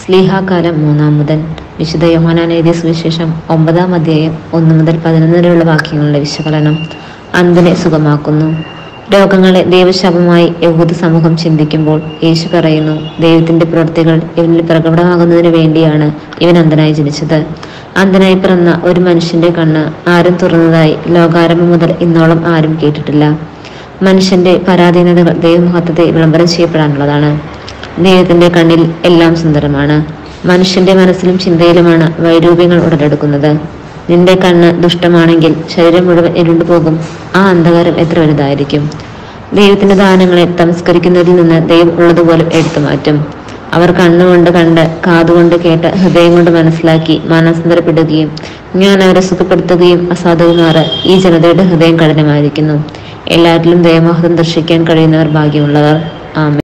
സ്ലീഹാകാലം മൂന്നാം മുതൽ വിശുദ്ധ യോഹനാൻ എഴുതിയ സുവിശേഷം ഒമ്പതാം അധ്യായം ഒന്ന് മുതൽ പതിനൊന്ന് വരെയുള്ള വാക്യങ്ങളുടെ വിശകലനം അന്തിനെ സുഖമാക്കുന്നു രോഗങ്ങളെ ദൈവശാപമായി യഹൂദ സമൂഹം ചിന്തിക്കുമ്പോൾ യേശു പറയുന്നു ദൈവത്തിന്റെ പ്രവൃത്തികൾ ഇവനിൽ പ്രകടമാകുന്നതിന് വേണ്ടിയാണ് ഇവൻ അന്ധനായി ജനിച്ചത് അന്ധനായി പിറന്ന ഒരു മനുഷ്യന്റെ കണ്ണ് ആരും തുറന്നതായി ലോകാരംഭം മുതൽ ഇന്നോളം ആരും കേട്ടിട്ടില്ല മനുഷ്യന്റെ പരാധീനതകൾ ദൈവമഹത്വത്തെ വിളംബരം ചെയ്യപ്പെടാനുള്ളതാണ് ദൈവത്തിന്റെ കണ്ണിൽ എല്ലാം സുന്ദരമാണ് മനുഷ്യന്റെ മനസ്സിലും ചിന്തയിലുമാണ് വൈരൂപ്യങ്ങൾ ഉടലെടുക്കുന്നത് നിന്റെ കണ്ണ് ദുഷ്ടമാണെങ്കിൽ ശരീരം മുഴുവൻ ഇരുണ്ടു പോകും ആ അന്ധകാരം എത്ര വലുതായിരിക്കും ദൈവത്തിന്റെ ദാനങ്ങളെ തമസ്കരിക്കുന്നതിൽ നിന്ന് ദൈവം ഉള്ളതുപോലെ എടുത്തു മാറ്റും അവർ കണ്ണുകൊണ്ട് കണ്ട് കാതുകൊണ്ട് കേട്ട് ഹൃദയം കൊണ്ട് മനസ്സിലാക്കി മാനസാന്തരപ്പെടുകയും ഞാൻ അവരെ സുഖപ്പെടുത്തുകയും അസാധുവുമാറ് ഈ ജനതയുടെ ഹൃദയം കഠിനമായിരിക്കുന്നു എല്ലാറ്റിലും ദൈവമഹത്വം ദർശിക്കാൻ കഴിയുന്നവർ ഭാഗ്യമുള്ളവർ ആമേ